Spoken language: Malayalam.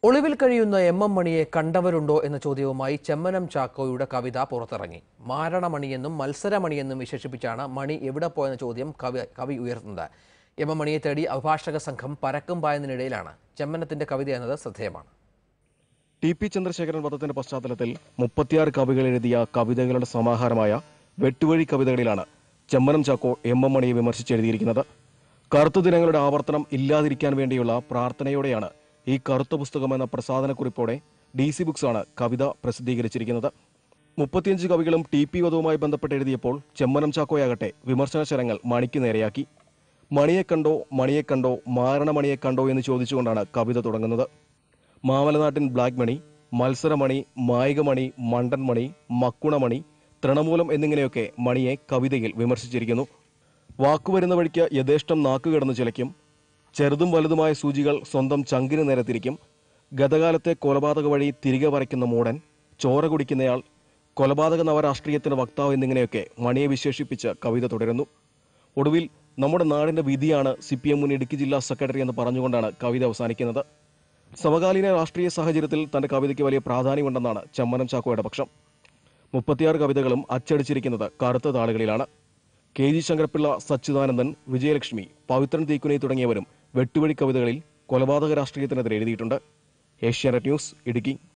ഒളിവിൽ കഴിയുന്ന എം എം മണിയെ കണ്ടവരുണ്ടോ എന്ന ചോദ്യവുമായി ചെമ്മനം ചാക്കോയുടെ കവിത പുറത്തിറങ്ങി മാരണമണിയെന്നും മത്സരമണിയെന്നും വിശേഷിപ്പിച്ചാണ് മണി എവിടെ പോയെന്ന ചോദ്യം കവി കവി ഉയർത്തുന്നത് എം എം മണിയെ തേടി അഭിഭാഷക സംഘം പരക്കം പായുന്നതിനിടയിലാണ് ചെമ്മനത്തിന്റെ കവിത എന്നത് ശ്രദ്ധേയമാണ് ടി പി ചന്ദ്രശേഖരൻ വധത്തിന്റെ പശ്ചാത്തലത്തിൽ മുപ്പത്തിയാറ് കവികൾ എഴുതിയ കവിതകളുടെ സമാഹാരമായ വെട്ടുവഴി കവിതകളിലാണ് ചെമ്മനം ചാക്കോ എം എം മണിയെ വിമർശിച്ചെഴുതിയിരിക്കുന്നത് കറുത്ത ദിനങ്ങളുടെ ആവർത്തനം ഇല്ലാതിരിക്കാൻ വേണ്ടിയുള്ള പ്രാർത്ഥനയോടെയാണ് ഈ കറുത്ത പുസ്തകം എന്ന പ്രസാധനക്കുറിപ്പോടെ ഡി സി ബുക്സാണ് കവിത പ്രസിദ്ധീകരിച്ചിരിക്കുന്നത് മുപ്പത്തിയഞ്ച് കവികളും ടി പി വധവുമായി ബന്ധപ്പെട്ട് എഴുതിയപ്പോൾ ചെമ്മനം ചാക്കോയാകട്ടെ വിമർശന ശരങ്ങൾ മണിക്ക് നേരെയാക്കി മണിയെ കണ്ടോ മണിയെ കണ്ടോ മാരണമണിയെ കണ്ടോ എന്ന് ചോദിച്ചുകൊണ്ടാണ് കവിത തുടങ്ങുന്നത് മാമലനാട്ടിൻ ബ്ലാക്ക് മണി മത്സരമണി മായികമണി മണ്ടൻമണി മക്കുണമണി തൃണമൂലം എന്നിങ്ങനെയൊക്കെ മണിയെ കവിതയിൽ വിമർശിച്ചിരിക്കുന്നു വാക്കുവരുന്ന വഴിക്ക് യഥേഷ്ടം നാക്കുകിടന്ന് ചിലയ്ക്കും ചെറുതും വലുതുമായ സൂചികൾ സ്വന്തം ചങ്കിന് നേരെ തിരിക്കും ഗതകാലത്തെ കൊലപാതക വഴി തിരികെ വരയ്ക്കുന്ന മൂടൻ ചോര കുടിക്കുന്നയാൾ കൊലപാതക നവരാഷ്ട്രീയത്തിന്റെ വക്താവ് എന്നിങ്ങനെയൊക്കെ മണിയെ വിശേഷിപ്പിച്ച് കവിത തുടരുന്നു ഒടുവിൽ നമ്മുടെ നാടിന്റെ വിധിയാണ് സി പി എം മുൻ ഇടുക്കി ജില്ലാ സെക്രട്ടറി എന്ന് പറഞ്ഞുകൊണ്ടാണ് കവിത അവസാനിക്കുന്നത് സമകാലീന രാഷ്ട്രീയ സാഹചര്യത്തിൽ തന്റെ കവിതയ്ക്ക് വലിയ പ്രാധാന്യമുണ്ടെന്നാണ് ചെമ്മനം ചാക്കോയുടെ പക്ഷം മുപ്പത്തിയാറ് കവിതകളും അച്ചടിച്ചിരിക്കുന്നത് കറുത്ത താളുകളിലാണ് കെ ജി ശങ്കരപ്പിള്ള സച്ചിദാനന്ദൻ വിജയലക്ഷ്മി പവിത്രൻ തീക്കുനൈ തുടങ്ങിയവരും വെട്ടുവഴി കവിതകളിൽ കൊലപാതക രാഷ്ട്രീയത്തിനെതിരെ എഴുതിയിട്ടുണ്ട് ഏഷ്യാനെറ്റ് ന്യൂസ് ഇടുക്കി